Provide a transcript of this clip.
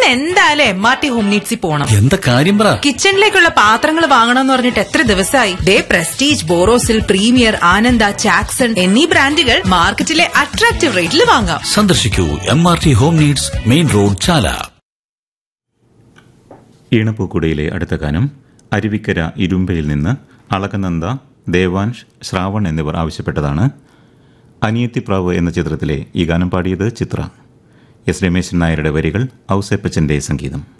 ഇന്ന് എന്തായാലും M R T home നീഡ്സിൽ പോണം എന്താ കാര്യം പറ കിച്ചണിലേക്കുള്ള പാത്രങ്ങൾ വാങ്ങണമെന്ന് പറഞ്ഞിട്ട് എത്ര ദിവസമായി ദേ പ്രസ്റ്റീജ് ബോറോസിൽ പ്രീമിയർ ആനന്ദ ചാക്സൺ എന്നീ ബ്രാൻഡുകൾ മാർക്കറ്റിലെ അട്രാക്റ്റീവ് റേറ്റിൽ വാങ്ങാം സന്ദർശിക്കൂ M R T home needs main road Chala ഈണപ്പൂക്കുടയിലെ അടുത്ത ഗാനം അരുവിക്കര ഇരുമ്പയിൽ നിന്ന് അളകനന്ദ ദേവാൻഷ് ശ്രാവൺ എന്നിവർ ആവശ്യപ്പെട്ടതാണ് അനിയത്തിപ്രാവ് എന്ന ചിത്രത്തിലെ ഈ ഗാനം പാടിയത് ചിത്ര എസ് രമേശൻ നായരുടെ വരികൾ ഔസേപ്പച്ചന്റെ സംഗീതം